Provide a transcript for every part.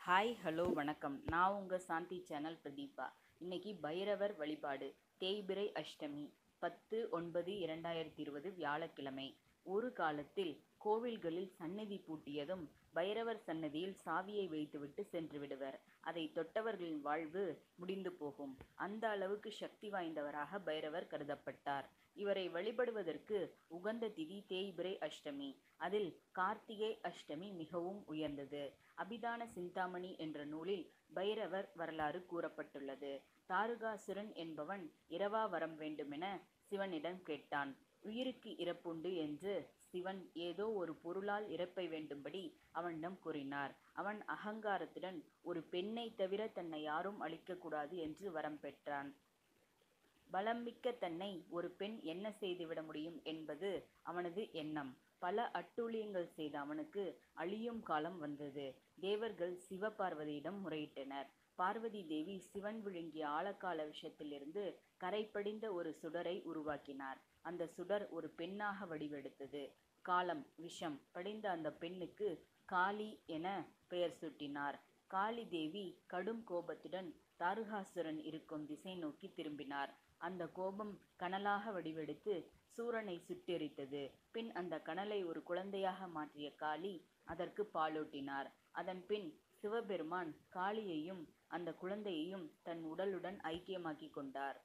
hi hello வணக்கம் நான் உங்கள் சாந்தி சேனல் பிரதீபா இன்னைக்கு பைரவர் வழிபாடு தேய்பிறை அஷ்டமி பத்து ஒன்பது இரண்டாயிரத்தி இருபது வியாழக்கிழமை ஒரு காலத்தில் கோவில்களில் சந்நிதி பூட்டியதும் பைரவர் சன்னதியில் சாவியை வைத்துவிட்டு சென்று விடுவர் அதை தொட்டவர்களின் வாழ்வு முடிந்து போகும் அந்த அளவுக்கு சக்தி வாய்ந்தவராக பைரவர் கருதப்பட்டார் இவரை வழிபடுவதற்கு உகந்த திதி தேய்பிறை அஷ்டமி அதில் கார்த்திகை அஷ்டமி மிகவும் உயர்ந்தது அபிதான சிந்தாமணி என்ற நூலில் பைரவர் வரலாறு கூறப்பட்டுள்ளது தாருகாசுரன் என்பவன் இரவா வரம் வேண்டுமென சிவனிடம் கேட்டான் உயிருக்கு இறப்புண்டு என்று சிவன் ஏதோ ஒரு பொருளால் இறப்பை வேண்டும்படி அவனிடம் கூறினார் அவன் அகங்காரத்துடன் ஒரு பெண்ணை தவிர தன்னை யாரும் அழிக்கக்கூடாது என்று வரம் பெற்றான் பலமிக்க தன்னை ஒரு பெண் என்ன செய்துவிட முடியும் என்பது அவனது எண்ணம் பல அட்டூழியங்கள் செய்த அவனுக்கு அழியும் காலம் வந்தது தேவர்கள் சிவபார்வதியிடம் முறையிட்டனர் பார்வதி தேவி சிவன் விழுங்கிய ஆழக்கால விஷத்திலிருந்து கரைப்படிந்த ஒரு சுடரை உருவாக்கினார் அந்த சுடர் ஒரு பெண்ணாக வடிவெடுத்தது காலம் விஷம் படிந்த அந்த பெண்ணுக்கு காளி என பெயர் சூட்டினார் காளி தேவி கடும் கோபத்துடன் தாருகாசுரன் இருக்கும் திசை நோக்கி திரும்பினார் அந்த கோபம் கனலாக வடிவெடுத்து சூரனை சுட்டெரித்தது பின் அந்த கனலை ஒரு குழந்தையாக மாற்றிய காளி அதற்கு பாலூட்டினார் அதன் பின் சிவபெருமான் காளியையும் அந்த குழந்தையையும் தன் உடலுடன் ஐக்கியமாக்கி கொண்டார்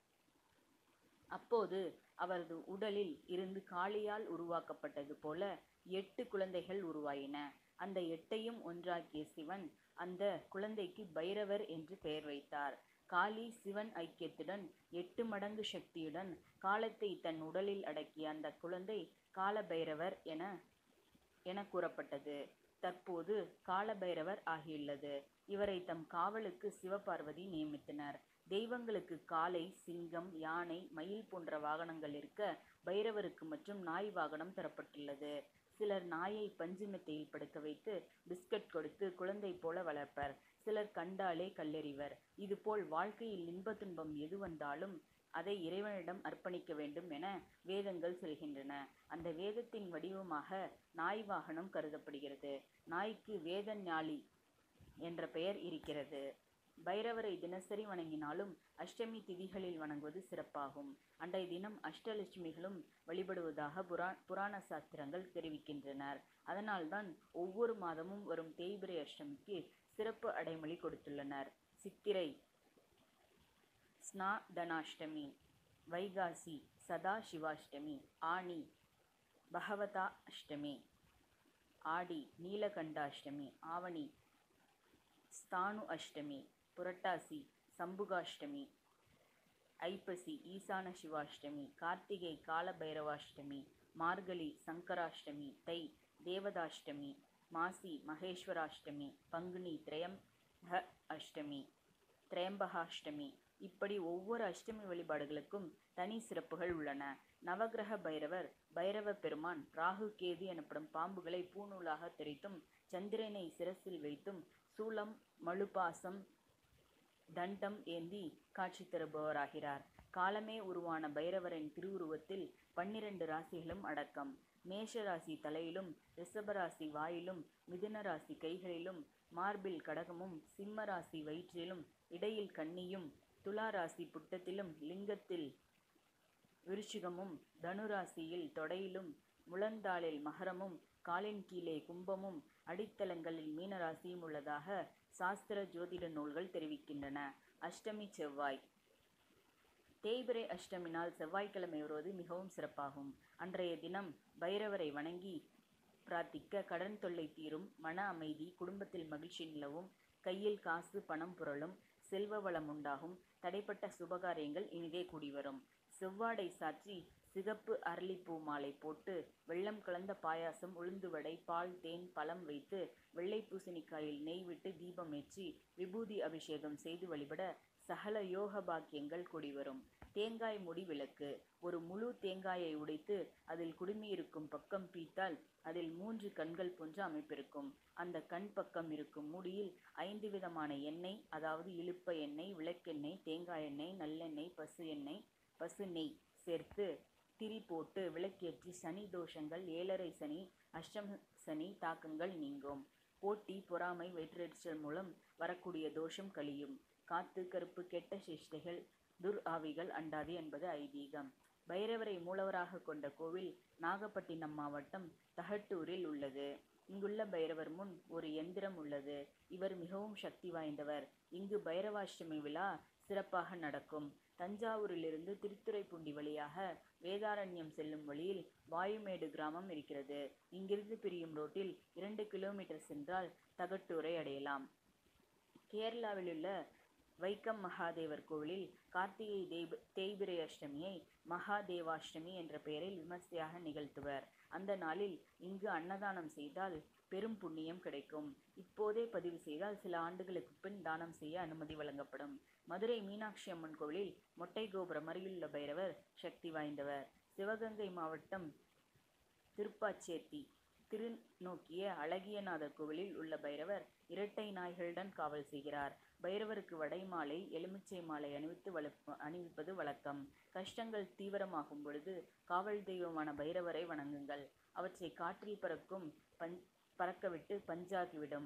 அப்போது அவரது உடலில் இருந்து காளியால் உருவாக்கப்பட்டது போல எட்டு குழந்தைகள் உருவாயின அந்த எட்டையும் ஒன்றாக்கிய சிவன் அந்த குழந்தைக்கு பைரவர் என்று பெயர் வைத்தார் காளி சிவன் ஐக்கியத்துடன் எட்டு மடங்கு சக்தியுடன் காலத்தை தன் உடலில் அடக்கிய அந்த குழந்தை காலபைரவர் என என கூறப்பட்டது தற்போது காலபைரவர் ஆகியுள்ளது இவரை தம் காவலுக்கு சிவபார்வதி நியமித்தனர் தெய்வங்களுக்கு காளை சிங்கம் யானை மயில் போன்ற வாகனங்கள் இருக்க பைரவருக்கு மற்றும் நாய் வாகனம் தரப்பட்டுள்ளது சிலர் நாயை பஞ்சு மெத்தையில் படுக்க வைத்து பிஸ்கட் கொடுத்து குழந்தை போல வளர்ப்பர் சிலர் கண்டாலே கல்லெறிவர் இதுபோல் வாழ்க்கையில் இன்ப துன்பம் எது வந்தாலும் அதை இறைவனிடம் அர்ப்பணிக்க வேண்டும் என வேதங்கள் சொல்கின்றன அந்த வேதத்தின் வடிவமாக நாய் வாகனம் கருதப்படுகிறது நாய்க்கு வேத ஞாலி என்ற பெயர் இருக்கிறது பைரவரை தினசரி வணங்கினாலும் அஷ்டமி திதிகளில் வணங்குவது சிறப்பாகும் அன்றைய தினம் அஷ்டலட்சுமிகளும் வழிபடுவதாக புரா புராண சாஸ்திரங்கள் தெரிவிக்கின்றனர் அதனால்தான் ஒவ்வொரு மாதமும் வரும் தேய்பிரை அஷ்டமிக்கு சிறப்பு அடைமொழி கொடுத்துள்ளனர் சித்திரை ஸ்நாதனாஷ்டமி வைகாசி சதா சிவாஷ்டமி ஆணி பகவதா அஷ்டமி ஆடி நீலகண்டாஷ்டமி ஆவணி ஸ்தானு அஷ்டமி புரட்டாசி சம்புகாஷ்டமி ஐப்பசி ஈசான சிவாஷ்டமி கார்த்திகை காலபைரவாஷ்டமி மார்கழி சங்கராஷ்டமி தை தேவதாஷ்டமி மாசி மகேஸ்வராஷ்டமி பங்குனி திரையம்ப அஷ்டமி திரையம்பகாஷ்டமி இப்படி ஒவ்வொரு அஷ்டமி வழிபாடுகளுக்கும் தனி சிறப்புகள் உள்ளன நவகிரக பைரவர் பைரவ பெருமான் ராகு கேது எனப்படும் பாம்புகளை பூநூலாக தெரித்தும் சந்திரனை சிரசில் வைத்தும் சூலம் மழுபாசம் தண்டம் ஏந்தி காட்சி தருபவராகிறார் காலமே உருவான பைரவரின் திருவுருவத்தில் பன்னிரண்டு ராசிகளும் அடக்கம் மேஷ ராசி தலையிலும் ரிஷபராசி வாயிலும் மிதுன ராசி கைகளிலும் மார்பில் கடகமும் சிம்ம ராசி வயிற்றிலும் இடையில் கன்னியும் துலா ராசி புட்டத்திலும் லிங்கத்தில் விருச்சிகமும் தனுராசியில் தொடையிலும் முழந்தாளில் மகரமும் காலின் கீழே கும்பமும் அடித்தளங்களில் மீனராசியும் உள்ளதாக சாஸ்திர ஜோதிட நூல்கள் தெரிவிக்கின்றன அஷ்டமி செவ்வாய் தேய்பிரை அஷ்டமி நாள் செவ்வாய்க்கிழமை வருவது மிகவும் சிறப்பாகும் அன்றைய தினம் பைரவரை வணங்கி பிரார்த்திக்க கடன் தொல்லை தீரும் மன அமைதி குடும்பத்தில் மகிழ்ச்சி நிலவும் கையில் காசு பணம் புரளும் செல்வ வளம் உண்டாகும் தடைப்பட்ட சுபகாரியங்கள் இனிதே கூடி வரும் செவ்வாடை சாற்றி சிகப்பு அரளிப்பூ மாலை போட்டு வெள்ளம் கலந்த பாயாசம் உளுந்து வடை பால் தேன் பழம் வைத்து வெள்ளை பூசணிக்காயில் நெய் விட்டு தீபம் ஏற்றி விபூதி அபிஷேகம் செய்து வழிபட சகல யோக பாக்கியங்கள் கூடி வரும் தேங்காய் முடி விளக்கு ஒரு முழு தேங்காயை உடைத்து அதில் குடுமியிருக்கும் பக்கம் பீத்தால் அதில் மூன்று கண்கள் போன்ற அமைப்பிருக்கும் அந்த கண் பக்கம் இருக்கும் மூடியில் ஐந்து விதமான எண்ணெய் அதாவது இழுப்ப எண்ணெய் விளக்கெண்ணெய் தேங்காய் எண்ணெய் நல்லெண்ணெய் பசு எண்ணெய் பசு நெய் சேர்த்து திரி போட்டு விளக்கேற்றி சனி தோஷங்கள் ஏழரை சனி அஷ்டம சனி தாக்கங்கள் நீங்கும் போட்டி பொறாமை வயிற்றெரிச்சல் மூலம் வரக்கூடிய தோஷம் கழியும் காத்து கருப்பு கெட்ட சிஷ்டைகள் துர் ஆவிகள் அண்டாது என்பது ஐதீகம் பைரவரை மூலவராக கொண்ட கோவில் நாகப்பட்டினம் மாவட்டம் தகட்டூரில் உள்ளது இங்குள்ள பைரவர் முன் ஒரு எந்திரம் உள்ளது இவர் மிகவும் சக்தி வாய்ந்தவர் இங்கு பைரவாஷ்டமி விழா சிறப்பாக நடக்கும் தஞ்சாவூரிலிருந்து திருத்துறைப்பூண்டி வழியாக வேதாரண்யம் செல்லும் வழியில் வாயுமேடு கிராமம் இருக்கிறது இங்கிருந்து பிரியும் ரோட்டில் இரண்டு கிலோமீட்டர் சென்றால் தகட்டூரை அடையலாம் கேரளாவிலுள்ள வைக்கம் மகாதேவர் கோவிலில் கார்த்திகை தெய்வ தேய்பிரை அஷ்டமியை மகாதேவாஷ்டமி என்ற பெயரில் விமர்சையாக நிகழ்த்துவர் அந்த நாளில் இங்கு அன்னதானம் செய்தால் பெரும் புண்ணியம் கிடைக்கும் இப்போதே பதிவு செய்தால் சில ஆண்டுகளுக்கு பின் தானம் செய்ய அனுமதி வழங்கப்படும் மதுரை மீனாட்சி அம்மன் கோவிலில் மொட்டை கோபுரம் அருகிலுள்ள பைரவர் சக்தி வாய்ந்தவர் சிவகங்கை மாவட்டம் திருப்பாச்சேத்தி திருநோக்கிய அழகியநாதர் கோவிலில் உள்ள பைரவர் இரட்டை நாய்களுடன் காவல் செய்கிறார் பைரவருக்கு வடை மாலை எலுமிச்சை மாலை அணிவித்து வள அணிவிப்பது வழக்கம் கஷ்டங்கள் தீவிரமாகும் பொழுது காவல் தெய்வமான பைரவரை வணங்குங்கள் அவற்றை காற்றில் பறக்கும் பஞ் பறக்கவிட்டு பஞ்சாகிவிடும்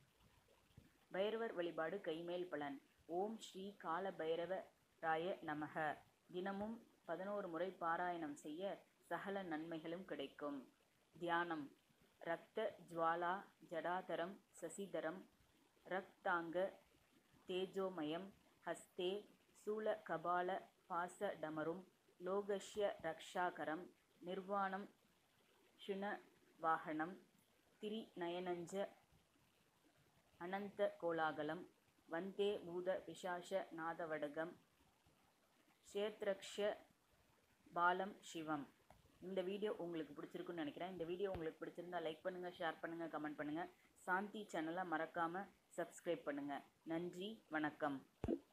பைரவர் வழிபாடு கைமேல் பலன் ஓம் ஸ்ரீ கால பைரவ ராய நமக தினமும் பதினோரு முறை பாராயணம் செய்ய சகல நன்மைகளும் கிடைக்கும் தியானம் ரக்த ஜுவாலா ஜடாதரம் சசிதரம் ரக்தாங்க தேஜோமயம் ஹஸ்தே சூல கபால பாச டமரும் லோகஷ்ய ரக்ஷாகரம் நிர்வாணம் ஷுன வாகனம் திரி நயனஞ்ச அனந்த கோலாகலம் வந்தே பூத பிசாஷ நாதவடகம் ஷேத்ரக்ஷ பாலம் சிவம் இந்த வீடியோ உங்களுக்கு பிடிச்சிருக்குன்னு நினைக்கிறேன் இந்த வீடியோ உங்களுக்கு பிடிச்சிருந்தா லைக் பண்ணுங்கள் ஷேர் பண்ணுங்கள் கமெண்ட் பண்ணுங்கள் சாந்தி சேனலை மறக்காமல் சப்ஸ்கிரைப் பண்ணுங்கள் நன்றி வணக்கம்